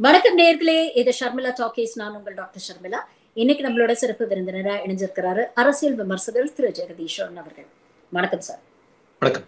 வணக்கம் நேர்களே இது ஷர்மிளா டாக்கீஸ் நான் உங்கள் டாக்டர் ஷர்மிளா இன்னைக்கு நம்மளோட சிறப்பு விருந்தினரா இணைஞ்சிருக்கிறாரு அரசியல் விமர்சகர் திரு ஜெகதீஸ்வரன் அவர்கள் வணக்கம் சார் வணக்கம்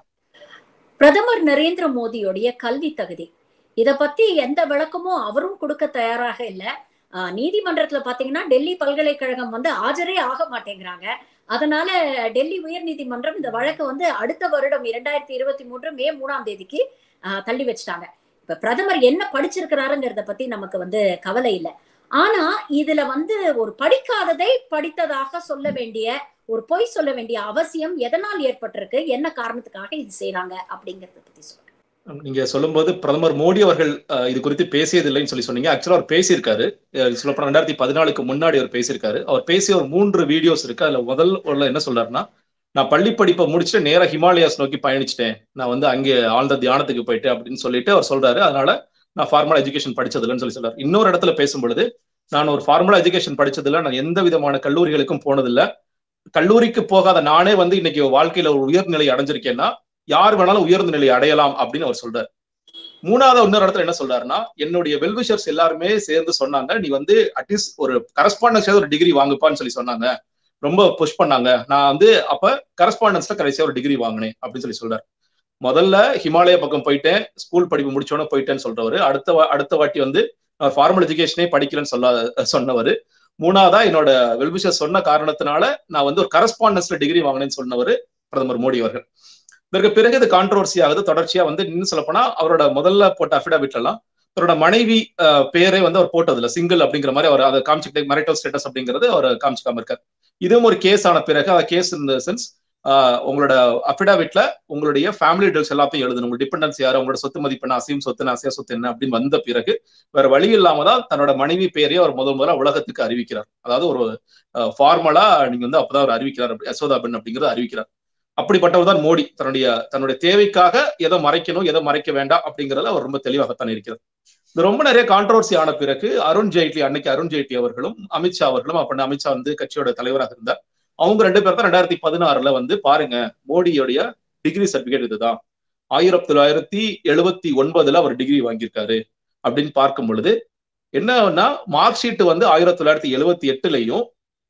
பிரதமர் நரேந்திர மோடியோடைய கல்வி தகுதி இத பத்தி எந்த விளக்கமும் அவரும் கொடுக்க தயாராக இல்ல ஆஹ் நீதிமன்றத்துல பாத்தீங்கன்னா டெல்லி பல்கலைக்கழகம் வந்து ஆஜரே ஆக மாட்டேங்கிறாங்க அதனால டெல்லி உயர் நீதிமன்றம் இந்த வழக்கை வந்து அடுத்த வருடம் இரண்டாயிரத்தி இருபத்தி மூன்று மே மூணாம் தேதிக்கு ஆஹ் தள்ளி வச்சுட்டாங்க இப்ப பிரதமர் என்ன படிச்சிருக்கிறாருங்கிறத பத்தி நமக்கு வந்து கவலை இல்லை ஆனா இதுல வந்து ஒரு படிக்காததை படித்ததாக சொல்ல வேண்டிய ஒரு பொய் சொல்ல வேண்டிய அவசியம் எதனால் ஏற்பட்டிருக்கு என்ன காரணத்துக்காக இது செய்யறாங்க அப்படிங்கறத பத்தி சொல்லுங்க நீங்க சொல்லும்போது பிரதமர் மோடி அவர்கள் அஹ், இது குறித்து பேசியதில்லைன்னு சொல்லி சொன்னீங்க ஆக்சுவலா அவர் பேசியிருக்காரு சொல்லப்போனா ரெண்டாயிரத்தி பதினாலுக்கு முன்னாடி அவர் பேசியிருக்காரு அவர் பேசிய ஒரு மூன்று வீடியோஸ் இருக்கு அதுல முதல் உள்ள என்ன சொல்றாருன்னா நான் பள்ளி படிப்பை முடிச்சுட்டு நேரா ஹிமாலயாஸ் நோக்கி பயணிச்சிட்டேன் நான் வந்து அங்கே ஆழ்ந்த தியானத்துக்கு போயிட்டு அப்படின்னு சொல்லிட்டு அவர் சொல்றாரு அதனால நான் ஃபார்மல் எஜுகேஷன் படிச்சதில்லைன்னு சொல்லி சொல்றாரு இன்னொரு இடத்துல பேசும் பொழுது நான் ஒரு ஃபார்முலா எஜுகேஷன் படிச்சதில்ல நான் எந்த விதமான கல்லூரிகளுக்கும் போனதில்ல கல்லூரிக்கு போகாத நானே வந்து இன்னைக்கு வாழ்க்கையில ஒரு உயர்நிலை அடைஞ்சிருக்கேன்னா யார் வேணாலும் உயர்ந்த நிலை அடையலாம் அப்படின்னு அவர் சொல்றாரு மூணாவது இன்னொரு இடத்துல என்ன சொல்றாருன்னா என்னுடைய வெல்விஷர்ஸ் எல்லாருமே சேர்ந்து சொன்னாங்க நீ வந்து அட்லீஸ்ட் ஒரு கரஸ்பாண்டன்ஸ் ஒரு டிகிரி வாங்குப்பான்னு சொல்லி சொன்னாங்க ரொம்ப புஷ் பண்ணாங்க நான் வந்து அப்ப கரஸ்பாண்டன்ஸ்ல கடைசியா ஒரு டிகிரி வாங்கினேன் அப்படின்னு சொல்லி சொல்றாரு முதல்ல ஹிமாலய பக்கம் போயிட்டேன் ஸ்கூல் படிப்பு முடிச்சோன்னே போயிட்டேன்னு சொல்றவர் அடுத்த வா- அடுத்த வாட்டி வந்து ஃபார்மல் எஜுகேஷனே படிக்கலன்னு சொல்ல சொன்னவர் மூணாவதா என்னோட வெல்விஷர் சொன்ன காரணத்தினால நான் வந்து ஒரு கரஸ்பாண்டன்ஸ்ல டிகிரி வாங்கினேன்னு சொன்னவர் பிரதமர் மோடி அவர்கள் இதற்கு பிறகு இது கான்ட்ரவர்சி ஆகுது தொடர்ச்சியா வந்து இன்னும் சொல்ல போனா அவரோட முதல்ல போட்ட அபிடாவிட் எல்லாம் அவரோட மனைவி அஹ், பேரே வந்து அவர் போட்டதில்ல சிங்கிள் அப்படிங்கிற மாதிரி அவர் அதை காமிச்சுக்கிட்டே மரைட்டல் ஸ்டேட்டஸ் அப்படிங்கிறது அவர் காமிச்சுக்காம இருக்கார் இதுவும் ஒரு கேஸ் ஆன பிறகு அந்த கேஸ் இந்த சென்ஸ் உங்களோட அபிடாவிட்ல உங்களுடைய ஃபேமிலி டீல்ஸ் எல்லாத்தையும் எழுதணும் உங்க டிபெண்டன்ஸ் யாரு உங்களோட சொத்து மதிப்பு என்ன அசையும் சொத்து என்ன அசையா சொத்து என்ன அப்படின்னு வந்த பிறகு வேற வழி இல்லாம தான் தன்னோட மனைவி பேரையே அவர் முதல் முதல்ல உலகத்துக்கு அறிவிக்கிறார் அதாவது ஒரு ஃபார்மலா நீங்க வந்து அப்பதான் அவர் அறிவிக்கிறார் அப்படி- யசோதா பெண் அப்படிங்கறத அறிவிக்கிறார் அப்படிப்பட்டவர் தான் மோடி தன்னுடைய தன்னுடைய தேவைக்காக எதை மறைக்கணும் எதை மறைக்க வேண்டாம் அப்படிங்கறதுல அவர் ரொம்ப தெளிவாகத்தான் இருக்கிறார் இது ரொம்ப நிறைய கான்ட்ரவர்சி ஆன பிறகு அருண் ஜேட்லி அன்னைக்கு அருண் ஜேட்லி அவர்களும் அமித்ஷா அவர்களும் அப்ப அமித்ஷா வந்து கட்சியோட தலைவராக இருந்தார் அவங்க ரெண்டு பேர் தான் ரெண்டாயிரத்தி பதினாறுல வந்து பாருங்க மோடியோடைய டிகிரி சர்டிபிகேட் இதுதான் ஆயிரத்தி தொள்ளாயிரத்தி எழுபத்தி ஒன்பதுல அவர் டிகிரி வாங்கியிருக்காரு அப்படின்னு பார்க்கும் பொழுது என்னன்னா மார்க் ஷீட் வந்து ஆயிரத்தி தொள்ளாயிரத்தி எழுபத்தி எட்டுலையும்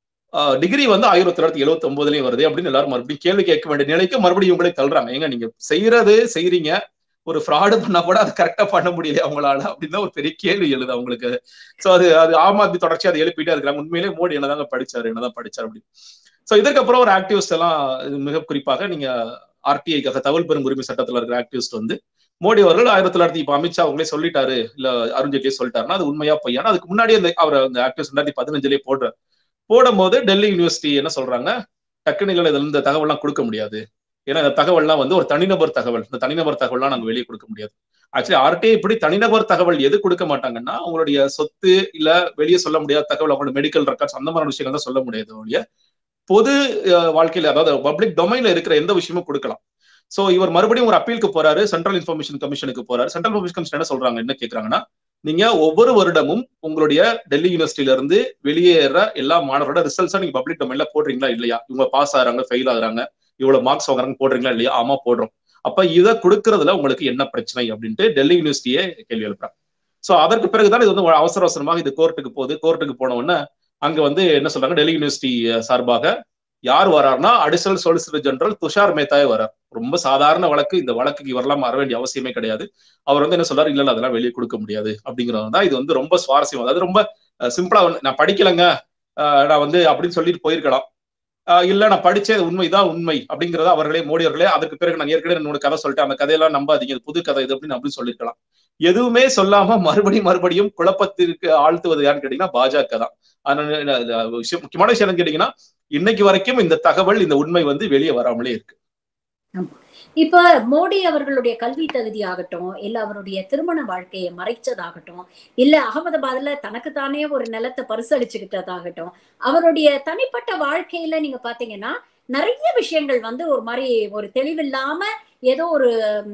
டிகிரி வந்து ஆயிரத்தி தொள்ளாயிரத்தி எழுபத்தி ஒன்பதுலயும் வருது அப்படின்னு எல்லாரும் மறுபடியும் கேள்வி கேட்க வேண்டிய நிலைக்கு மறுபடியும் உங்களே தள்ளுறாங்க ஏங்க நீங்க செய்யறது செய்றீங்க ஒரு ஃப்ராடு பண்ணா கூட அதை கரெக்டா பண்ண முடியல அவங்களால அப்படின்னு தான் ஒரு பெரிய கேள்வி எழுது அவங்களுக்கு சோ அது அது ஆம் ஆத்மி தொடர்ச்சியா அதை எழுப்பிட்டே இருக்கிறாங்க உண்மையிலே மோடி என்னதாங்க படிச்சாரு என்னதான் படிச்சாரு அப்படின்னு சோ இதற்கப்புறம் ஒரு ஆக்டிவிஸ்ட் எல்லாம் இது மிக குறிப்பாக நீங்க ஆர்டிஐக்காக தகவல் பெறும் உரிமை சட்டத்துல இருக்கிற ஆக்டிவிஸ்ட் வந்து மோடி அவர்கள் ஆயிரத்தி தொள்ளாயிரத்தி இப்ப அமித்ஷா அவங்களே சொல்லிட்டாரு இல்ல அருண்ஜேட்லியே சொல்லிட்டாருன்னா அது உண்மையா பொய்யானா அதுக்கு முன்னாடியே அந்த அவர் அந்த ஆக்டிவிஸ்ட் ரெண்டாயிரத்தி பதினஞ்சுலயே போடுறாரு போடும்போது டெல்லி யூனிவர்சிட்டி என்ன சொல்றாங்க டக்குனு இதுல இந்த தகவல்லாம் கொடுக்க முடியாது ஏன்னா இந்த தகவல்லாம் வந்து ஒரு தனிநபர் தகவல் இந்த தனிநபர் தகவல்லாம் நாங்க வெளியே கொடுக்க முடியாது ஆக்சுவலி ஆர்டிஐ இப்படி தனிநபர் தகவல் எது கொடுக்க மாட்டாங்கன்னா உங்களுடைய சொத்து இல்ல வெளியே சொல்ல முடியாத தகவல் அவங்களோட மெடிக்கல் ரெக்கார்ட்ஸ் அந்த மாதிரி விஷயங்கள் தான் சொல்ல முடியாது ஒழிய பொது அஹ், வாழ்க்கையில அதாவது பப்ளிக் டொமைன்ல இருக்கிற எந்த விஷயமும் கொடுக்கலாம் சோ இவர் மறுபடியும் ஒரு அப்பீலுக்கு போறாரு சென்ட்ரல் இன்ஃபர்மேஷன் கமிஷனுக்கு போறாரு சென்ட்ரல் இன்ஃபர்மேஷன் கமிஷன் என்ன சொல்றாங்க என்ன கேக்குறாங்கன்னா நீங்க ஒவ்வொரு வருடமும் உங்களுடைய டெல்லி யூனிவர்சிட்டியில இருந்து வெளியேற எல்லா மாணவரோட ரிசல்ட்ஸா நீங்க பப்ளிக் டொமைன்ல போடுறீங்களா இல்லையா இவங்க பாஸ் ஆகுறாங்க ஃபெயில் ஆகுறாங்க இவ்வளவு மார்க்ஸ் வாங்குறாங்க போடுறீங்களா இல்லையா ஆமா போடுறோம் அப்ப இதை கொடுக்கறதுல உங்களுக்கு என்ன பிரச்சனை அப்படின்ட்டு டெல்லி யூனிவர்சிட்டியே கேள்வி எழுப்புறாங்க சோ அதற்கு பிறகுதான் இது வந்து அவசர அவசரமாக இது கோர்ட்டுக்கு போகுது கோர்ட்டுக்கு போன உடனே அங்க வந்து என்ன சொல்றாங்க டெல்லி யூனிவர்சிட்டி சார்பாக யார் வராருன்னா அடிஷனல் சொலிசிட்டர் ஜெனரல் துஷார் மேத்தாவே வரார் ரொம்ப சாதாரண வழக்கு இந்த வழக்குக்கு இவரெல்லாம் வர வேண்டிய அவசியமே கிடையாது அவர் வந்து என்ன சொல்றாரு இல்ல இல்ல அதெல்லாம் வெளியே கொடுக்க முடியாது அப்படிங்கிறது தான் இது வந்து ரொம்ப சுவாரஸ்யம் அதாவது ரொம்ப சிம்பிளா நான் படிக்கலங்க அஹ் நான் வந்து அப்படின்னு சொல்லிட்டு போயிருக்கலாம் ஆஹ் இல்ல நான் படிச்சது உண்மைதான் உண்மை அப்படிங்கறத அவர்களே மோடி அவர்களே அதுக்கு பிறகு நான் ஏற்கனவே என்னோட கதை சொல்லிட்டேன் அந்த கதையெல்லாம் நம்பாதீங்க இது புது கதை இது அப்படின்னு அப்படின்னு சொல்லிருக்கலாம் எதுவுமே சொல்லாம மறுபடியும் மறுபடியும் குழப்பத்திற்கு ஆழ்த்துவது யாருன்னு கேட்டீங்கன்னா பாஜக தான் அதனால இந்த விஷயம் முக்கியமான விஷயம் என்னன்னு கேட்டீங்கன்னா இன்னைக்கு வரைக்கும் இந்த தகவல் இந்த உண்மை வந்து வெளியே வராமலே இருக்கு இப்ப மோடி அவர்களுடைய கல்வி தகுதி ஆகட்டும் இல்ல அவருடைய திருமண வாழ்க்கையை மறைச்சதாகட்டும் இல்ல அகமதாபாத்ல தனக்குத்தானே ஒரு நிலத்தை பரிசளிச்சுக்கிட்டதாகட்டும் அவருடைய தனிப்பட்ட வாழ்க்கையில நீங்க பாத்தீங்கன்னா நிறைய விஷயங்கள் வந்து ஒரு மாதிரி ஒரு தெளிவில்லாம ஏதோ ஒரு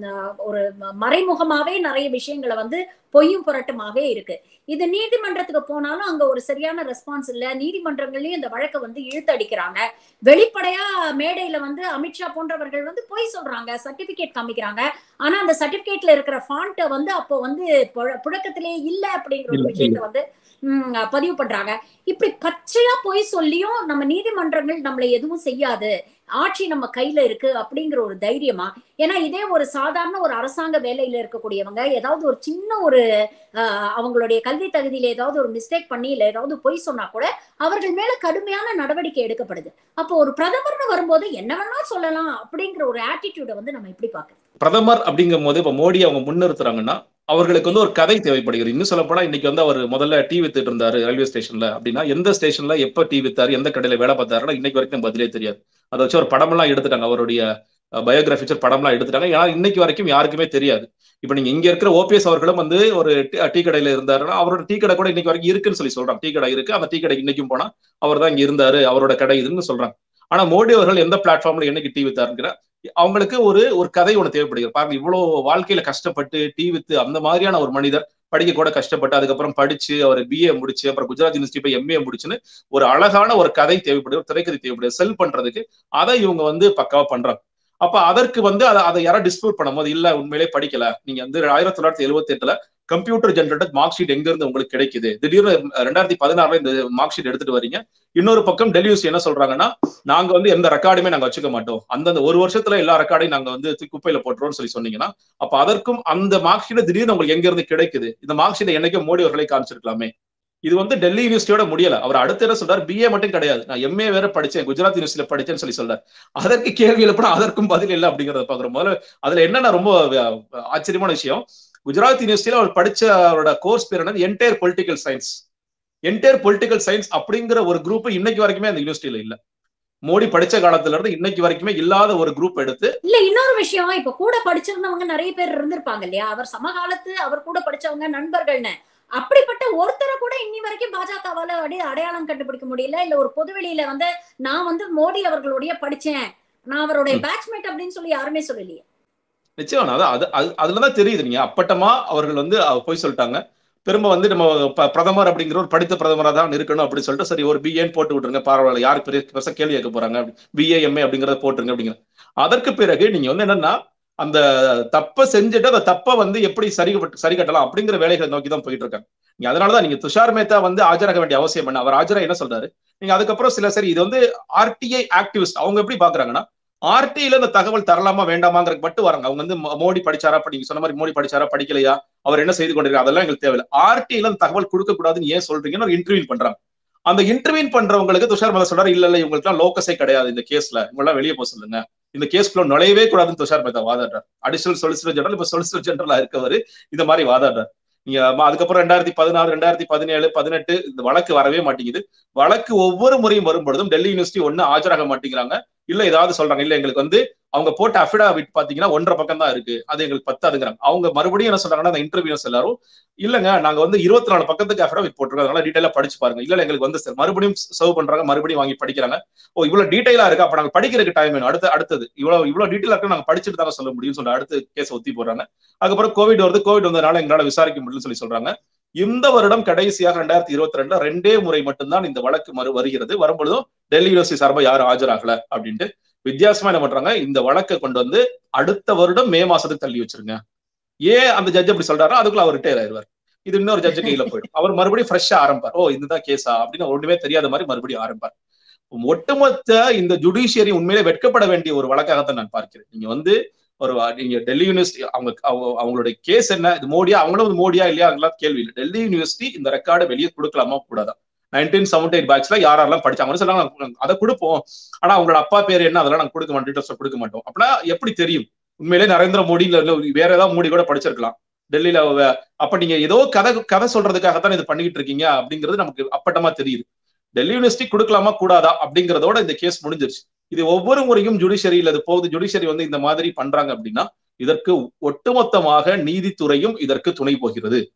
ஒரு மறைமுகமாவே நிறைய விஷயங்களை வந்து பொய்யும் புரட்டுமாவே இருக்கு இது நீதிமன்றத்துக்கு போனாலும் அங்க ஒரு சரியான ரெஸ்பான்ஸ் இல்ல நீதிமன்றங்களையும் இந்த வழக்கை வந்து இழுத்தடிக்கிறாங்க வெளிப்படையா மேடையில வந்து அமித்ஷா போன்றவர்கள் வந்து பொய் சொல்றாங்க சர்டிபிகேட் காமிக்கிறாங்க ஆனா அந்த சர்டிபிகேட்ல இருக்கிற ஃபாண்ட்டை வந்து அப்போ வந்து புழக்கத்திலே இல்ல அப்படிங்கிற ஒரு விஷயத்த வந்து பதிவு பண்றாங்க இப்படி பச்சையா பொய் சொல்லியும் நம்ம நீதிமன்றங்கள் நம்மளை எதுவும் செய்யாது ஆட்சி நம்ம கையில இருக்கு அப்படிங்கிற ஒரு தைரியமா ஏன்னா இதே ஒரு சாதாரண ஒரு அரசாங்க வேலையில இருக்கக்கூடியவங்க ஏதாவது ஒரு சின்ன ஒரு அவங்களுடைய கல்வி தகுதியில ஏதாவது ஒரு மிஸ்டேக் பண்ணி இல்ல ஏதாவது பொய் சொன்னா கூட அவர்கள் மேல கடுமையான நடவடிக்கை எடுக்கப்படுது அப்போ ஒரு பிரதமர்னு வரும்போது என்ன வேணா சொல்லலாம் அப்படிங்கிற ஒரு ஆட்டிடியூட வந்து நம்ம எப்படி பாக்குறோம் பிரதமர் அப்படிங்கும் போது இப்ப மோடி அவங்க முன்னிறுத்துறாங்கன்னா அவர்களுக்கு வந்து ஒரு கதை தேவைப்படுகிறது இன்னும் சொல்ல போனா இன்னைக்கு வந்து அவர் முதல்ல டீ வித்துட்டு இருந்தாரு ரயில்வே ஸ்டேஷன்ல அப்படின்னா எந்த ஸ்டேஷன்ல எப்ப டீ வித்தாரு எந்த கடையில வேலை பார்த்தாருன்னா இன்னைக்கு வரைக்கும் பதிலே தெரியாது அதை வச்சு ஒரு படமெல்லாம் எடுத்துட்டாங்க அவருடைய பயோகிராபிச்சர் படம்லாம் எடுத்துட்டாங்க ஏன்னா இன்னைக்கு வரைக்கும் யாருக்குமே தெரியாது இப்ப நீங்க இங்க இருக்கிற ஓபிஎஸ் அவர்களும் வந்து ஒரு டீ கடையில இருந்தாருன்னா அவரோட டீ கடை கூட இன்னைக்கு வரைக்கும் இருக்குன்னு சொல்லி சொல்றாங்க டீ கடை இருக்கு அந்த டீ கடைக்கு இன்னைக்கும் போனா அவர் தான் இங்க இருந்தாரு அவரோட கடை இதுன்னு சொல்றாங்க ஆனா மோடி அவர்கள் எந்த பிளாட்ஃபார்ம்ல என்னைக்கு டீ வித்தாருங்கிற அவங்களுக்கு ஒரு ஒரு கதை ஒன்று தேவைப்படுகிறது பாருங்க இவ்வளவு வாழ்க்கையில கஷ்டப்பட்டு டீ வித்து அந்த மாதிரியான ஒரு மனிதர் படிக்க கூட கஷ்டப்பட்டு அதுக்கப்புறம் படிச்சு அவர் பிஏ முடிச்சு அப்புறம் குஜராத் யூனிவர்சிட்டி போய் எம்ஏ முடிச்சுன்னு ஒரு அழகான ஒரு கதை தேவைப்படுது ஒரு திரைக்கதை தேவைப்படுது செல் பண்றதுக்கு அதை இவங்க வந்து பக்காவா பண்றாங்க அப்ப அதற்கு வந்து அதை அதை யாரும் டிஸ்பியூட் பண்ணும்போது இல்ல உண்மையிலே படிக்கல நீங்க வந்து ஆயிரத்தி தொள்ளாயிரத்தி எழுபத்தி எட்டுல கம்ப்யூட்டர் ஜென்ரேட்டட் மார்க் ஷீட் எங்க இருந்து உங்களுக்கு கிடைக்குது திடீர்னு ரெண்டாயிரத்தி பதினாறுல இந்த மார்க் ஷீட் எடுத்துட்டு வரீங்க இன்னொரு பக்கம் டெல்லி என்ன சொல்றாங்கன்னா நாங்க வந்து எந்த ரெக்கார்டுமே நாங்க வச்சுக்க மாட்டோம் அந்தந்த ஒரு வருஷத்துல எல்லா ரெக்கார்டையும் நாங்க வந்து குப்பையில போட்டுறோம்னு சொல்லி சொன்னீங்கன்னா அப்ப அதற்கும் அந்த மார்க் ஷீட் திடீர்னு உங்களுக்கு எங்க இருந்து கிடைக்குது இந்த மார்க் ஷீட் என்னைக்கும் மோடி அவர்களை காமிச்சிருக்கலாமே இது வந்து டெல்லி யூனிவர்சிட்டியோட முடியல அவர் அடுத்த என்ன சொல்றாரு பிஏ மட்டும் கிடையாது நான் எம்ஏ வேற படிச்சேன் குஜராத் யூனிவர்சிட்டியில படிச்சேன்னு சொல்லி சொல்றாரு அதற்கு கேள்வி எழுப்பினா அதற்கும் பதில் இல்லை அப்படிங்கறத பாக்குறோம் முதல்ல அதுல என்னன்னா ரொம்ப ஆச்சரியமான விஷயம் குஜராத் யூனிவர்சிட்டியில அவர் படிச்ச அவரோட கோர்ஸ் பேர் என்னது entire political science entire political science அப்படிங்கிற ஒரு குரூப் இன்னைக்கு வரைக்குமே அந்த யூனிவர்சிட்டியில இல்ல மோடி படிச்ச காலத்துல இருந்து இன்னைக்கு வரைக்குமே இல்லாத ஒரு குரூப் எடுத்து இல்ல இன்னொரு விஷயம் இப்ப கூட படிச்சிருந்தவங்க நிறைய பேர் இருந்திருப்பாங்க இல்லையா அவர் சமகாலத்து அவர் கூட படிச்சவங்க நண்பர்கள்னு அப்படிப்பட்ட ஒருத்தரை கூட இன்னி வரைக்கும் பாஜகவால அப்படியே அடையாளம் கண்டுபிடிக்க முடியல இல்ல ஒரு பொதுவெளியில வந்து நான் வந்து மோடி அவர்களுடைய படிச்சேன் நான் அவருடைய பேட்ச்மேட் அப்படின்னு சொல்லி யாருமே சொல்லலையே நிச்சயம் அதான் அது அதுலதான் தெரியுது நீங்க அப்பட்டமா அவர்கள் வந்து போய் சொல்லிட்டாங்க திரும்ப வந்து நம்ம பிரதமர் அப்படிங்கிற ஒரு படித்த பிரதமரா தான் இருக்கணும் அப்படின்னு சொல்லிட்டு சரி ஒரு பிஏன்னு போட்டு விட்டுருங்க பரவாயில்ல யாருக்கு பெரிய பெருசா கேள்வி கேட்க போறாங்க பிஏ எம்ஏ அப்படிங்கறத போட்டுருங்க அப்படிங்கிற அதற்கு பிறகு நீங்க வந்து என்னன்னா அந்த தப்பை செஞ்சுட்டு அந்த தப்பை வந்து எப்படி சரி சரி கட்டலாம் அப்படிங்கிற வேலைகளை நோக்கி தான் போயிட்டு இருக்காங்க நீங்க அதனாலதான் நீங்க துஷார் மேத்தா வந்து ஆஜராக வேண்டிய அவசியம் என்ன அவர் ஆஜரா என்ன சொல்றாரு நீங்க அதுக்கப்புறம் சில சரி இது வந்து ஆர்டிஐ ஆக்டிவிஸ்ட் அவங்க எப்படி பாக்குறாங்கன்னா ஆர்டியில இந்த தகவல் தரலாமா வேண்டாமாங்கிறது மட்டும் வராங்க அவங்க வந்து மோடி படிச்சாரா நீங்க சொன்ன மாதிரி மோடி படிச்சாரா படிக்கலையா அவர் என்ன செய்து கொண்டிருக்காரு அதெல்லாம் எங்களுக்கு தேவையில்லை ஆர்டியில அந்த தகவல் கொடுக்க கூடாதுன்னு ஏன் சொல்றீங்கன்னு ஒரு இன்டர்வியூ பண்றாங்க அந்த இன்டர்வியூ பண்றவங்களுக்கு துஷார் மேத்தா சொல்றாரு இல்ல இல்ல இவங்களுக்கு எல்லாம் லோக்கஸே கிடையாது இந்த கேஸ்ல இவங்க வெளியே போக சொல்லுங்க இந்த கேஸ்குள்ள நுழையவே கூடாதுன்னு துஷார் மேத்தா வாதாடுறார் அடிஷனல் சொலிசிட்டர் ஜெனரல் இப்ப சொலிசிட்டர் ஜெனரலா இருக்கவர் இந்த மாதிரி வாதாடுறார் நீங்க அதுக்கப்புறம் ரெண்டாயிரத்தி பதினாறு ரெண்டாயிரத்தி பதினேழு பதினெட்டு இந்த வழக்கு வரவே மாட்டேங்குது வழக்கு ஒவ்வொரு முறையும் வரும் பொழுதும் டெல்லி யூனிவர்சிட்டி ஒண்ணு ஆஜராக மாட்டேங்கிறாங்க இல்ல ஏதாவது சொல்றாங்க இல்ல எங்களுக்கு வந்து அவங்க போட்ட அஃபிடாவிட் பாத்தீங்கன்னா ஒன்றரை பக்கம் தான் இருக்கு அது எங்களுக்கு பத்தாதுங்கிறாங்க அவங்க மறுபடியும் என்ன சொல்றாங்கன்னா அந்த இன்டர்வியூஸ் எல்லாரும் இல்லங்க நாங்க வந்து இருபத்தி நாலு பக்கத்துக்கு அஃபிடாவிட் போட்டிருக்கோம் அதனால டீடைலா படிச்சு பாருங்க இல்ல எங்களுக்கு வந்து மறுபடியும் சர்வ் பண்றாங்க மறுபடியும் வாங்கி படிக்கிறாங்க ஓ இவ்வளவு டீடைலா இருக்கு அப்ப நாங்க படிக்கிறதுக்கு டைம் வேணும் அடுத்து அடுத்தது இவ்வளவு இவ்வளவு டீடைலா இருக்கு நாங்க படிச்சுட்டு தாங்க சொல்ல முடியும்னு சொல்லி அடுத்து கேஸ் ஒத்தி போடுறாங்க அதுக்கப்புறம் கோவிட் வருது கோவிட் வந்ததுனால எங்களால விசாரிக்க முடியும்னு சொல்லி சொல்றாங்க இந்த வருடம் கடைசியாக ரெண்டாயிரத்தி இருபத்தி ரெண்டுல ரெண்டே முறை மட்டும்தான் இந்த வழக்கு மறு வருகிறது வரும்பொழுதும் டெல்லி யூனிவர்சிட்டி சார்பா யாரும் ஆஜராகல அப்படின்ட்டு வித்தியாசமா என்ன பண்றாங்க இந்த வழக்கை கொண்டு வந்து அடுத்த வருடம் மே மாசத்துக்கு தள்ளி வச்சிருங்க ஏன் அந்த ஜட்ஜ் அப்படி சொல்றாரோ அதுக்குள்ள அவர் ரிட்டையர் ஆயிடுவார் இது இன்னொரு ஜட்ஜு கையில போயிடும் அவர் மறுபடியும் ஃப்ரெஷ்ஷா ஆரம்பிப்பார் ஓ இதுதான் கேஸா அப்படின்னு ஒண்ணுமே தெரியாத மாதிரி மறுபடியும் ஆரம்பிப்பார் ஒட்டுமொத்த இந்த ஜுடிஷியரி உண்மையிலே வெட்கப்பட வேண்டிய ஒரு வழக்காகத்தான் நான் பார்க்கிறேன் நீங்க வந்து ஒரு நீங்க டெல்லி யூனிவர்சிட்டி அவங்க அவங்களுடைய கேஸ் என்ன இது மோடியா அவங்களும் வந்து மோடியா இல்லையா அதெல்லாம் கேள்வி இல்லை டெல்லி யூனிவர்சிட்டி இந்த ரெக்கார்டை வெளியே கொடுக்கலாமா கூடாதா நைன்டீன் செவன்டி எயிட் பேட்ச்ல யாரெல்லாம் படிச்சாங்கன்னு சொன்னாங்க அதை கொடுப்போம் ஆனா அவங்களோட அப்பா பேர் என்ன அதெல்லாம் நாங்க கொடுக்க மாட்டோம் டீட்டெயில்ஸ் கொடுக்க மாட்டோம் அப்படின்னா எப்படி தெரியும் உண்மையிலே நரேந்திர மோடி இல்ல வேற ஏதாவது மோடி கூட படிச்சிருக்கலாம் டெல்லியில அப்ப நீங்க ஏதோ கதை கதை சொல்றதுக்காகத்தான் இது பண்ணிக்கிட்டு இருக்கீங்க அப்படிங்கிறது நமக்கு அப்பட்டமா தெரியுது டெல்லி யூனிவர்சிட்டி கொடுக்கலாமா கூடாதா அப்படிங்கறதோட இந்த கேஸ் முடிஞ்சிருச்சு இது ஒவ்வொரு முறையும் ஜுடிஷரியில் அது போகுது ஜுடிஷரி வந்து இந்த மாதிரி பண்றாங்க அப்படின்னா இதற்கு ஒட்டுமொத்தமாக நீதித்துறையும் இதற்கு துணை போகிறது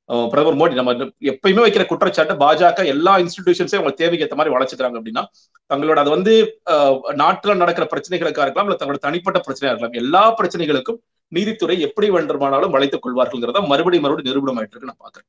அஹ் பிரதமர் மோடி நம்ம எப்பயுமே வைக்கிற குற்றச்சாட்டு பாஜக எல்லா இன்ஸ்டிடியூஷன்ஸையும் அவங்க தேவைக்கு ஏற்ற மாதிரி வளர்ச்சிக்கிறாங்க அப்படின்னா தங்களோட அது வந்து அஹ், நாட்டுல நடக்கிற பிரச்சனைகளுக்கா இருக்கலாம் இல்ல தங்களோட தனிப்பட்ட பிரச்சனையா இருக்கலாம் எல்லா பிரச்சனைகளுக்கும் நீதித்துறை எப்படி வேண்டுமானாலும் வளைத்துக் கொள்வார்கள்ங்கிறத மறுபடியும் மறுபடியும் நிரூபணம் ஆயிட்டு இருக்கு நான் பாக்குறேன்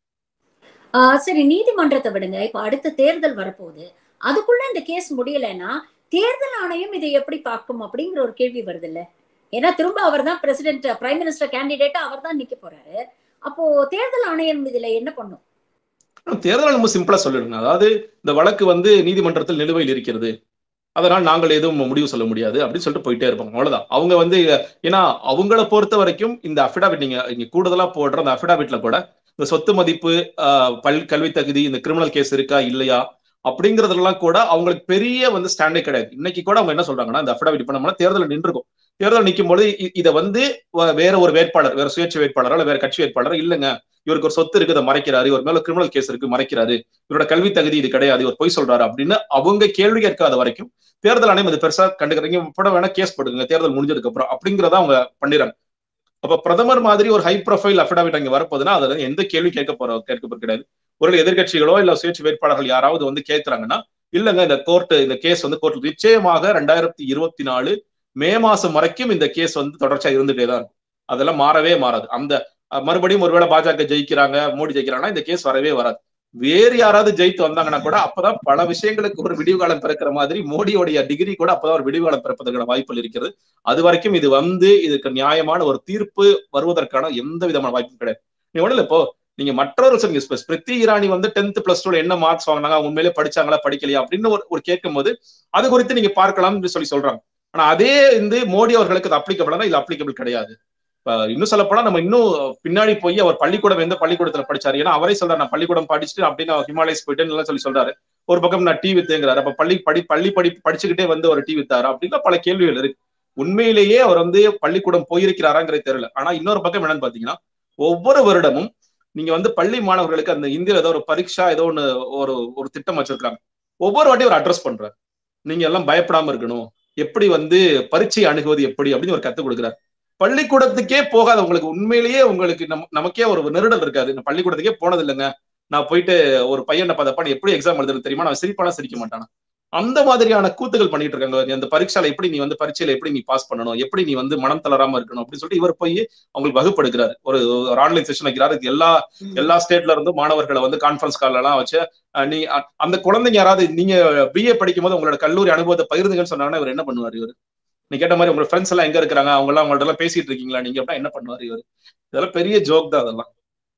ஆஹ் சரி நீதிமன்றத்தை விடுங்க இப்ப அடுத்த தேர்தல் வரப்போகுது அதுக்குள்ள இந்த கேஸ் முடியலைன்னா தேர்தல் ஆணையம் இதை எப்படி பார்க்கும் அப்படிங்கிற ஒரு கேள்வி வருது இல்ல ஏன்னா திரும்ப அவர் தான் பிரசிடென்ட் பிரைம் மினிஸ்டர் கேண்டிடேட்டா அவர் தான் நிக்க போறாரு அப்போ தேர்தல் ஆணையம் இதுல என்ன பண்ணும் தேர்தல் ரொம்ப சிம்பிளா சொல்லிடுங்க அதாவது இந்த வழக்கு வந்து நீதிமன்றத்தில் நிலுவையில் இருக்கிறது அதனால் நாங்கள் எதுவும் முடிவு சொல்ல முடியாது அப்படின்னு சொல்லிட்டு போயிட்டே இருப்பாங்க அவ்வளவுதான் அவங்க வந்து ஏன்னா அவங்கள பொறுத்த வரைக்கும் இந்த அஃபிடாவிட் நீங்க இங்க கூடுதலா போடுற அந்த அஃபிடாவிட்ல கூட இந்த சொத்து மதிப்பு ஆஹ், பல் கல்வி தகுதி இந்த கிரிமினல் கேஸ் இருக்கா இல்லையா அப்படிங்கறதெல்லாம் கூட அவங்களுக்கு பெரிய வந்து ஸ்டாண்டே கிடையாது இன்னைக்கு கூட அவங்க என்ன சொல்றாங்கன்னா இந்த அஃபிடாவிட் பண்ணோம்னா தேர்தல் நின்றுக்கும் தேர்தல் நிற்கும் போது இ- இதை வந்து வ- வேற ஒரு வேட்பாளர் வேற சுயேட்சை வேட்பாளரோ இல்ல வேற கட்சி வேட்பாளரோ இல்லைங்க இவருக்கு ஒரு சொத்து இருக்கு அதை மறைக்கிறாரு இவர் மேல கிரிமினல் கேஸ் இருக்கு மறைக்கிறாரு இவரோட கல்வி தகுதி இது கிடையாது இவர் பொய் சொல்றாரு அப்படின்னு அவங்க கேள்வி கேட்காத வரைக்கும் தேர்தல் ஆணையம் இது பெருசா கண்டுக்கிறீங்க கூட வேணா கேஸ் போட்டுங்க தேர்தல் முடிஞ்சதுக்கு அப்புறம் அப்படிங்கிறத அவங்க பண்ணிடுறாங்க அப்ப பிரதமர் மாதிரி ஒரு ஹை ப்ரொஃபைல் அஃபிடாவிட் அங்க வரப்போதுன்னா அதுல எந்த கேள்வி கேட்க போற கேட்க போறது கிடையாது ஒரு எதிர்கட்சிகளோ இல்ல சுயேட்சை வேட்பாளர்கள் யாராவது வந்து கேட்கறாங்கன்னா இல்லங்க இந்த கோர்ட் இந்த கேஸ் வந்து கோர்ட் நிச்சயமாக ரெண்டாயிரத்தி இருபத்தி நாலு மே மாசம் வரைக்கும் இந்த கேஸ் வந்து தொடர்ச்சியா இருந்துட்டே தான் இருக்கும் அதெல்லாம் மாறவே மாறாது அந்த அஹ், மறுபடியும் ஒருவேளை பாஜக ஜெயிக்கிறாங்க மோடி ஜெயிக்கிறாங்கன்னா இந்த கேஸ் வரவே வராது வேறு யாராவது ஜெயித்து வந்தாங்கன்னா கூட அப்பதான் பல விஷயங்களுக்கு ஒரு விடிவு காலம் பிறக்கிற மாதிரி மோடியோடைய டிகிரி கூட அப்பதான் ஒரு விடிவு காலம் பிறப்பதற்கான வாய்ப்புகள் இருக்கிறது அது வரைக்கும் இது வந்து இதுக்கு நியாயமான ஒரு தீர்ப்பு வருவதற்கான எந்த விதமான வாய்ப்பும் கிடையாது நீ ஒண்ணு இப்போ நீங்க மற்றொரு சொல்லுங்க இப்ப ஸ்மிருதி இரானி வந்து டென்த் பிளஸ் டூல என்ன மார்க்ஸ் வாங்கினாங்க அவங்க உண்மையிலே படிச்சாங்களா படிக்கலையா அப்படின்னு ஒரு ஒரு கேட்கும் போது அது குறித்து நீங்க பார்க்கலாம்னு சொல்லி சொல்றாங்க ஆனா அதே வந்து மோடி அவர்களுக்கு அது அப்ளிகபிளா இல்ல அப்ளிகபிள் கிடையாது இப்ப இன்னும் சொல்ல போனா நம்ம இன்னும் பின்னாடி போய் அவர் பள்ளிக்கூடம் எந்த பள்ளிக்கூடத்துல படிச்சாரு ஏன்னா அவரே சொல்றாரு நான் பள்ளிக்கூடம் படிச்சுட்டு அப்படின்னு அவர் ஹிமாலயஸ் போயிட்டேன்னு எல்லாம் சொல்லி சொல்றாரு ஒரு பக்கம் நான் டீ வித்துங்கிறாரு அப்ப பள்ளி படி பள்ளி படி படிச்சுக்கிட்டே வந்து ஒரு டீ வித்தாரு அப்படின்னா பல கேள்விகள் இருக்கு உண்மையிலேயே அவர் வந்து பள்ளிக்கூடம் போயிருக்கிறாராங்கிறது தெரியல ஆனா இன்னொரு பக்கம் என்னன்னு பாத்தீங்கன்னா ஒவ்வொரு வருடமும் நீங்க வந்து பள்ளி மாணவர்களுக்கு அந்த இந்தியில ஏதோ ஒரு பரீட்சா ஏதோ ஒண்ணு ஒரு ஒரு திட்டம் வச்சிருக்காங்க ஒவ்வொரு வாட்டியும் ஒரு அட்ரஸ் பண்றாரு நீங்க எல்லாம் பயப்படாம இருக்கணும் எப்படி வந்து பரீட்சை அணுகுவது எப்படி அப்படின்னு ஒரு கத்து கொடுக்குறாரு பள்ளிக்கூடத்துக்கே போகாத உங்களுக்கு உண்மையிலேயே உங்களுக்கு நம் நமக்கே ஒரு நெருடல் இருக்காது நான் பள்ளிக்கூடத்துக்கே போனது இல்லைங்க நான் போயிட்டு ஒரு பையனை பார்த்தப்ப எப்படி எக்ஸாம் எழுதுறது தெரியுமா நான் சிரிப்பானா சிரிக்க மாட்டானா அந்த மாதிரியான கூத்துகள் பண்ணிட்டு இருக்காங்க அந்த பரீட்சால எப்படி நீ வந்து பரீட்சையில எப்படி நீ பாஸ் பண்ணணும் எப்படி நீ வந்து மனம் தளராம இருக்கணும் அப்படின்னு சொல்லிட்டு இவர் போய் அவங்களுக்கு வகுப்படுக்கிறாரு ஒரு ஒரு ஆன்லைன் செஷன் வைக்கிறாரு இதுக்கு எல்லா எல்லா ஸ்டேட்ல இருந்தும் மாணவர்களை வந்து கான்ஃபரன்ஸ் கால் எல்லாம் வச்சு அஹ் நீ அ- அந்த குழந்தைங்க யாராவது நீங்க பிஏ படிக்கும் போது உங்களோட கல்லூரி அனுபவத்தை பகிர்ந்துங்கன்னு சொன்னாங்கன்னா இவர் என்ன பண்ணுவார் இவர் நீ கேட்ட மாதிரி உங்க ஃப்ரெண்ட்ஸ் எல்லாம் எங்க இருக்கிறாங்க அவங்க எல்லாம் அவங்கள்ட்ட எல்லாம் பேசிட்டு இருக்கீங்களா நீங்க அப்படின்னா என்ன பண்ணுவாரு இவர் இதெல்லாம் பெரிய ஜோக் தான் அதெல்லாம்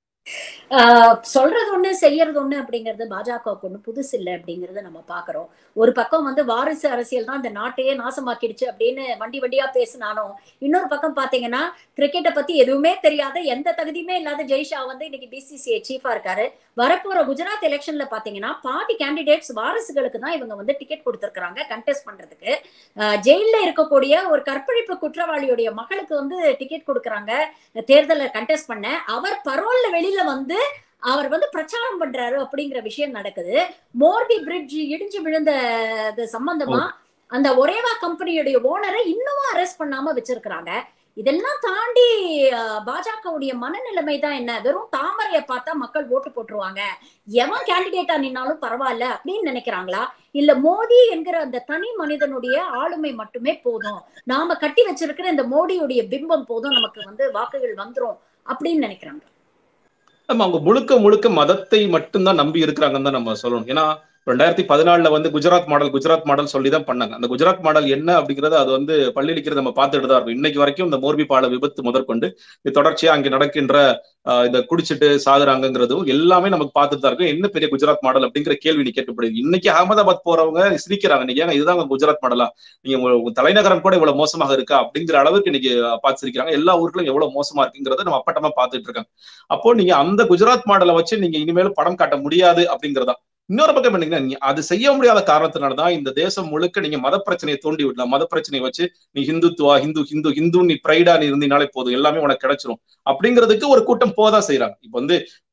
ஆஹ் சொல்றது ஒண்ணு செய்யறது ஒண்ணு அப்படிங்கிறது பாஜகவுக்கு ஒண்ணு புதுசு இல்லை அப்படிங்கறத நம்ம பாக்குறோம் ஒரு பக்கம் வந்து வாரிசு அரசியல் தான் இந்த நாட்டையே நாசமாக்கிடுச்சு அப்படின்னு வண்டி வண்டியா பேசினாலும் இன்னொரு பக்கம் பாத்தீங்கன்னா கிரிக்கெட்டை பத்தி எதுவுமே தெரியாத எந்த தகுதியுமே இல்லாத ஜெய்ஷா வந்து இன்னைக்கு பிசிசிஐ சீஃபா இருக்காரு வரப்போற குஜராத் எலெக்ஷன்ல பாத்தீங்கன்னா பாதி கேண்டிடேட்ஸ் வாரிசுகளுக்கு தான் இவங்க வந்து டிக்கெட் கொடுத்திருக்காங்க கண்டெஸ்ட் பண்றதுக்கு ஆஹ் ஜெயில்ல இருக்கக்கூடிய ஒரு கற்பழிப்பு குற்றவாளியுடைய மகளுக்கு வந்து டிக்கெட் கொடுக்கறாங்க தேர்தலை கண்டெஸ்ட் பண்ண அவர் பரோல்ல வெளியில வந்து அவர் வந்து பிரச்சாரம் பண்றாரு அப்படிங்கிற விஷயம் நடக்குது மோர்பி பிரிட்ஜ் இடிஞ்சு விழுந்த இது சம்பந்தமா அந்த ஒரேவா கம்பெனியுடைய ஓனரை இன்னமும் அரெஸ்ட் பண்ணாம வச்சிருக்கிறாங்க இதெல்லாம் தாண்டி அஹ், பாஜகவுடைய மனநிலைமை தான் என்ன வெறும் தாமரையை பார்த்தா மக்கள் ஓட்டு போட்டுருவாங்க எவன் கேண்டிடேட்டா நின்னாலும் பரவாயில்ல அப்படின்னு நினைக்கிறாங்களா இல்ல மோடி என்கிற அந்த தனி மனிதனுடைய ஆளுமை மட்டுமே போதும் நாம கட்டி வச்சிருக்கிற இந்த மோடியுடைய பிம்பம் போதும் நமக்கு வந்து வாக்குகள் வந்துரும் அப்படின்னு நினைக்கிறாங்க நம்ம அவங்க முழுக்க முழுக்க மதத்தை மட்டும்தான் நம்பி இருக்கிறாங்கன்னு தான் நம்ம சொல்லணும் ஏன்னா ரெண்டாயிரத்தி பதினாலுல வந்து குஜராத் மாடல் குஜராத் மாடல் சொல்லி தான் பண்ணாங்க அந்த குஜராத் மாடல் என்ன அப்படிங்கறது அது வந்து பள்ளியளிக்கிறது நம்ம பார்த்துட்டு தான் இருக்கும் இன்னைக்கு வரைக்கும் இந்த மோர்பி பால விபத்து முதற்கொண்டு இது தொடர்ச்சியா அங்க நடக்கின்ற ஆஹ் இந்த குடிச்சிட்டு சாகுறாங்கிறதும் எல்லாமே நமக்கு பார்த்துட்டு தான் இருக்கும் என்ன பெரிய குஜராத் மாடல் அப்படிங்கிற கேள்வி நீ கேட்டுப்படுது இன்னைக்கு அகமதாபாத் போறவங்க சிரிக்கிறாங்க நீங்க ஏங்க இதுதான் உங்க குஜராத் மாடலா நீங்க உங்க உங்க தலைநகரம் கூட இவ்வளவு மோசமாக இருக்கா அப்படிங்கிற அளவுக்கு இன்னைக்கு பார்த்து சிரிக்கிறாங்க எல்லா ஊர்களும் எவ்வளவு மோசமா இருக்குங்கிறத நம்ம அப்பட்டமா பார்த்துட்டு இருக்காங்க அப்போ நீங்க அந்த குஜராத் மாடலை வச்சு நீங்க இனிமேலும் படம் காட்ட முடியாது அப்படிங்கறதா இன்னொரு பக்கம் என்னங்கன்னா நீங்க அது செய்ய முடியாத காரணத்தினாலதான் இந்த தேசம் முழுக்க நீங்க மத பிரச்சனையை தூண்டி விடலாம் மத பிரச்சனையை வச்சு நீ ஹிந்துத்துவா ஹிந்து ஹிந்து ஹிந்து நீ பிரைடா நீ இருந்தினாலே போதும் எல்லாமே உனக்கு கிடைச்சிரும் அப்படிங்கிறதுக்கு ஒரு கூட்டம் போதான் செய்யறாங்க இப்ப வந்து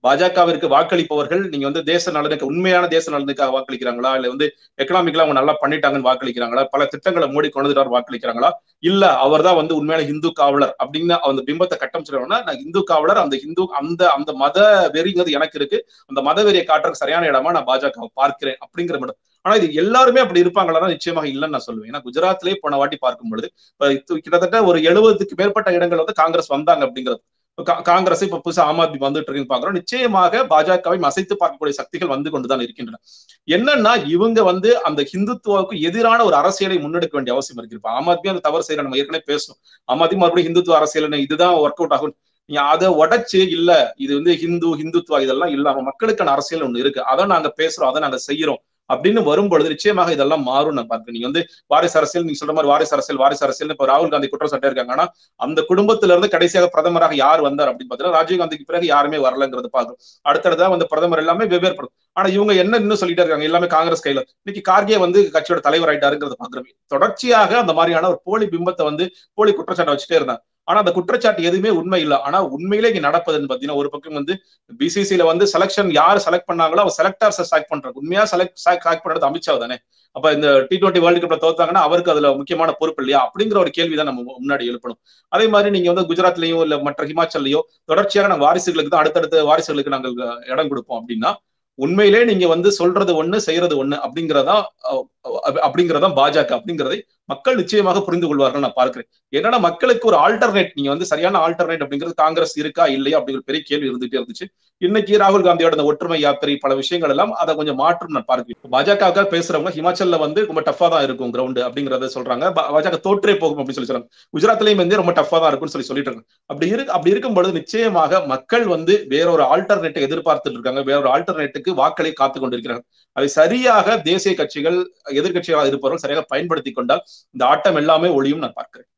பாஜகவிற்கு வாக்களிப்பவர்கள் நீங்க வந்து தேச நலனுக்கு உண்மையான தேச நலனுக்காக வாக்களிக்கிறாங்களா இல்ல வந்து எக்கனாமிக்கலா அவங்க நல்லா பண்ணிட்டாங்கன்னு வாக்களிக்கிறாங்களா பல திட்டங்களை மோடி கொண்டு வந்துட்டார் வாக்களிக்கிறாங்களா இல்ல அவர் தான் வந்து உண்மையான இந்து காவலர் அப்படின்னு அந்த பிம்பத்தை கட்டம் சொல்லுவாங்கன்னா நான் இந்து காவலர் அந்த இந்து அந்த அந்த மத வெறிங்கிறது எனக்கு இருக்கு அந்த மத வெறியை காட்டுறதுக்கு சரியான இடமா நான் பாஜக பார்க்கிறேன் அப்படிங்கிற மட்டும் ஆனா இது எல்லாருமே அப்படி இருப்பாங்களா நிச்சயமாக இல்லைன்னு நான் சொல்லுவேன் ஏன்னா குஜராத்லயே போன வாட்டி பார்க்கும் பொழுது கிட்டத்தட்ட ஒரு எழுபதுக்கு மேற்பட்ட இடங்கள் வந்து காங்கிரஸ் வந்தாங்க அப்படிங்கிறது காங்கிரஸ் இப்ப புதுசா ஆம் ஆத்மி வந்துட்டு இருக்குன்னு பாக்குறோம் நிச்சயமாக பாஜகவை அசைத்து பார்க்கக்கூடிய சக்திகள் வந்து கொண்டுதான் இருக்கின்றன என்னன்னா இவங்க வந்து அந்த ஹிந்துத்துவாவுக்கு எதிரான ஒரு அரசியலை முன்னெடுக்க வேண்டிய அவசியம் இருக்கு இப்ப ஆம் ஆத்மி அந்த தவறு செய்யற நம்ம ஏற்கனவே பேசணும் ஆம் ஆத்மி மறுபடியும் ஹிந்துத்துவ அரசியல் இதுதான் ஒர்க் அவுட் ஆகும் நீங்க அதை உடைச்சு இல்ல இது வந்து ஹிந்து ஹிந்துத்துவா இதெல்லாம் இல்லாம மக்களுக்கான அரசியல் ஒண்ணு இருக்கு அதை நாங்க பேசுறோம் அதை நாங்க செய்யறோம் அப்படின்னு வரும்பொழுது நிச்சயமாக இதெல்லாம் மாறும் நான் பார்க்கிறேன் நீங்க வந்து வாரிசு அரசியல் நீங்க சொல்ற மாதிரி வாரிசு அரசியல் வாரிசு அரசியல் இப்ப ராகுல் காந்தி குற்றம் சாட்டே இருக்காங்க ஆனா அந்த குடும்பத்தில இருந்து கடைசியாக பிரதமராக யார் வந்தார் அப்படின்னு பாத்தீங்கன்னா ராஜீவ் காந்திக்கு பிறகு யாருமே வரலங்கிறது பாக்குறோம் அடுத்தடுத்தா வந்து பிரதமர் எல்லாமே வெவ்வேறு படும் ஆனா இவங்க என்ன இன்னும் சொல்லிட்டே இருக்காங்க எல்லாமே காங்கிரஸ் கையில இன்னைக்கு கார்கே வந்து கட்சியோட தலைவர் ஆயிட்டாருங்கிறத பாக்குறோம் தொடர்ச்சியாக அந்த மாதிரியான ஒரு போலி பிம்பத்தை வந்து போலி குற்றச்சாட்டை வச்சுட்டே இருந்தாங்க ஆனா அந்த குற்றச்சாட்டு எதுவுமே உண்மை இல்லை ஆனா உண்மையிலே இங்க நடப்பதுன்னு பாத்தீங்கன்னா ஒரு பக்கம் வந்து பிசிசில வந்து செலக்ஷன் யார் செலக்ட் பண்ணாங்களோ அவங்க செலக்டர்ஸ் செலக்ட் பண்றாங்க உண்மையா செலக்ட் செலக்ட் பண்றது அமித்ஷா தானே அப்ப இந்த டி டுவெண்ட்டி வேர்ல்டு கப்ல தோத்தாங்கன்னா அவருக்கு அதுல முக்கியமான பொறுப்பு இல்லையா அப்படிங்கிற ஒரு கேள்விதான் நம்ம முன்னாடி எழுப்பணும் அதே மாதிரி நீங்க வந்து குஜராத்லயோ இல்ல மற்ற ஹிமாச்சல்லையோ தொடர்ச்சியாக நாங்க வாரிசுகளுக்கு தான் அடுத்தடுத்த வாரிசுகளுக்கு நாங்கள் இடம் கொடுப்போம் அப்படின்னா உண்மையிலே நீங்க வந்து சொல்றது ஒண்ணு செய்யறது ஒண்ணு அப்படிங்கிறதா அப்படிங்கிறதா பாஜக அப்படிங்கிறதை மக்கள் நிச்சயமாக புரிந்து கொள்வார்கள் நான் பார்க்கிறேன் என்னன்னா மக்களுக்கு ஒரு ஆல்டர்னேட் நீங்க வந்து சரியான ஆல்டர்னேட் அப்படிங்கிறது காங்கிரஸ் இருக்கா இல்லையா அப்படிங்கிற பெரிய கேள்வி இருந்துட்டே இருந்துச்சு இன்னைக்கு ராகுல் காந்தியோட அந்த ஒற்றுமை யாத்திரை பல விஷயங்கள் எல்லாம் அதை கொஞ்சம் மாற்றம் நான் பார்க்கிறேன் பாஜக பேசுறவங்க ஹிமாச்சல்ல வந்து ரொம்ப டஃபா தான் இருக்கும் கிரவுண்ட் அப்படிங்கறத சொல்றாங்க பாஜக தோற்றே போகும் அப்படின்னு சொல்லி சொல்றாங்க குஜராத்லயும் வந்து ரொம்ப டஃபா தான் இருக்கும்னு சொல்லி சொல்லிட்டு இருக்காங்க அப்படி இரு அப்படி இருக்கும் பொழுது நிச்சயமாக மக்கள் வந்து வேற ஒரு ஆல்டர்னேட்டை எதிர்பார்த்துட்டு இருக்காங்க வேற ஒரு ஆல்டர்னேட்டுக்கு வாக்களை காத்து கொண்டிருக்கிறாங்க அதை சரியாக தேசிய கட்சிகள் எதிர்கட்சிகளாக இருப்பவர்கள் சரியாக பயன்படுத்தி கொண்டால் இந்த ஆட்டம் எல்லாமே ஒளியும் நான் பார்க்கிறேன்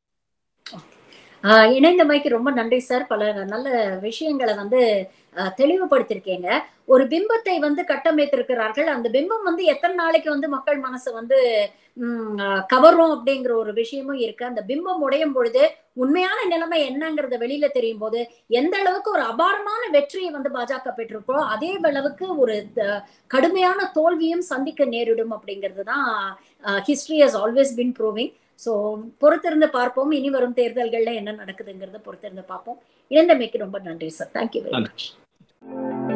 இணைந்தமைக்கு ரொம்ப நன்றி சார் பல நல்ல விஷயங்களை வந்து தெளிவுபடுத்திருக்கீங்க ஒரு பிம்பத்தை வந்து கட்டமைத்திருக்கிறார்கள் அந்த பிம்பம் வந்து எத்தனை நாளைக்கு வந்து மக்கள் மனசை வந்து கவரும் அப்படிங்கிற ஒரு விஷயமும் இருக்கு அந்த பிம்பம் உடையும் பொழுது உண்மையான நிலைமை என்னங்கிறத வெளியில தெரியும் போது எந்த அளவுக்கு ஒரு அபாரமான வெற்றியை வந்து பாஜக பெற்றிருக்கோ அதே அளவுக்கு ஒரு கடுமையான தோல்வியும் சந்திக்க நேரிடும் அப்படிங்கிறது தான் history has always been proving so பொறுத்திருந்து பார்ப்போம் இனி வரும் தேர்தல்கள்ல என்ன நடக்குதுங்கிறத பொறுத்திருந்து பார்ப்போம் இணைந்தமைக்கு ரொம்ப நன்றி சார் தேங்க்யூ வெரி மச்